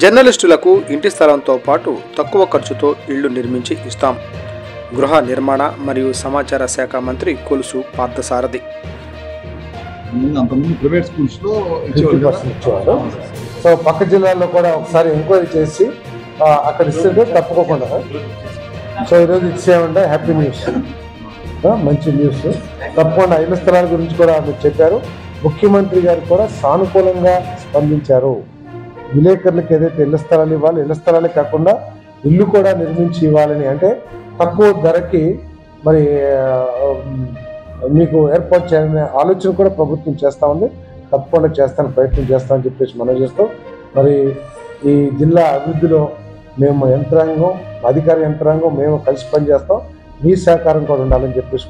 జర్నలిస్టులకు ఇంటి స్థలంతో పాటు తక్కువ ఖర్చుతో ఇళ్లు నిర్మించి ఇస్తాం గృహ నిర్మాణ మరియు సమాచార శాఖ మంత్రి కొలుసు పార్థసారథి ముందు అంతకుముందు ప్రైవేట్ స్కూల్స్ లో ఫిఫ్టీ ఇచ్చేవాళ్ళు కదా. పర్సెంట్ ఇచ్చేవారు సో పక్క జిల్లాల్లో కూడా ఒకసారి ఎంక్వైరీ చేసి ఆ, అక్కడ ఇస్తుంటే తప్పుకోకుండా సో ఈరోజు ఇచ్చేయమంటే హ్యాపీ న్యూస్ ఆ, మంచి న్యూస్ తప్పకుండా ఇళ్ల స్థలాల గురించి కూడా మీరు చెప్పారు ముఖ్యమంత్రి గారు కూడా సానుకూలంగా స్పందించారు విలేకరులకు ఏదైతే ఇళ్ల స్థలాలు ఇవ్వాలి ఇళ్ల స్థలాలే కాకుండా ఇల్లు కూడా నిర్మించి ఇవ్వాలని అంటే తక్కువ ధరకి మరి ఆ, మీకు ఏర్పాటు చేయాలనే ఆలోచన కూడా ప్రభుత్వం చేస్తా ఉంది తప్పకుండా చేస్తాను ప్రయత్నం చేస్తానని చెప్పేసి మనం చేస్తాం మరి ఈ జిల్లా అభివృద్ధిలో మేము యంత్రాంగం అధికార యంత్రాంగం మేము కలిసి పనిచేస్తాం మీ సహకారం కూడా ఉండాలని చెప్పేసి